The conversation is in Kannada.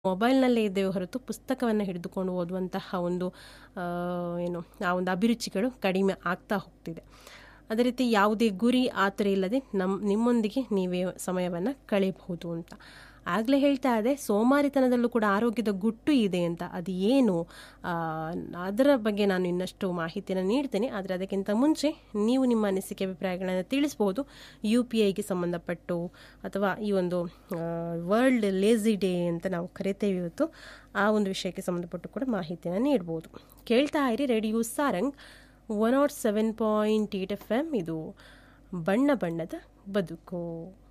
ಮೊಬೈಲ್ನಲ್ಲೇ ಇದ್ದೇವೆ ಹೊರತು ಪುಸ್ತಕವನ್ನು ಹಿಡಿದುಕೊಂಡು ಓದುವಂತಹ ಒಂದು ಆ, ಏನು ಆ ಒಂದು ಅಭಿರುಚಿಗಳು ಕಡಿಮೆ ಆಗ್ತಾ ಹೋಗ್ತಿದೆ ಅದೇ ರೀತಿ ಯಾವುದೇ ಗುರಿ ಆ ಥರ ಇಲ್ಲದೆ ನಮ್ಮ ನಿಮ್ಮೊಂದಿಗೆ ನೀವೇ ಸಮಯವನ್ನು ಕಳೆಯಬಹುದು ಅಂತ ಆಗಲೇ ಹೇಳ್ತಾ ಇದೆ ಸೋಮಾರಿತನದಲ್ಲೂ ಕೂಡ ಆರೋಗ್ಯದ ಗುಟ್ಟು ಇದೆ ಅಂತ ಅದು ಏನು ಆ, ಅದರ ಬಗ್ಗೆ ನಾನು ಇನ್ನಷ್ಟು ಮಾಹಿತಿಯನ್ನು ನೀಡ್ತೇನೆ ಆದರೆ ಅದಕ್ಕಿಂತ ಮುಂಚೆ ನೀವು ನಿಮ್ಮ ಅನಿಸಿಕೆ ಅಭಿಪ್ರಾಯಗಳನ್ನು ತಿಳಿಸ್ಬೋದು ಯು ಪಿ ಐಗೆ ಸಂಬಂಧಪಟ್ಟು ಅಥವಾ ಈ ಒಂದು ವರ್ಲ್ಡ್ ಲೇಸಿ ಡೇ ಅಂತ ನಾವು ಕರಿತೇವೆ ಇವತ್ತು ಆ ಒಂದು ವಿಷಯಕ್ಕೆ ಸಂಬಂಧಪಟ್ಟು ಕೂಡ ಮಾಹಿತಿಯನ್ನು ನೀಡ್ಬೋದು ಕೇಳ್ತಾ ಇರಿ radio Sarang one naught seven point eight F M ಇದು ಬಣ್ಣ ಬಣ್ಣದ ಬದುಕು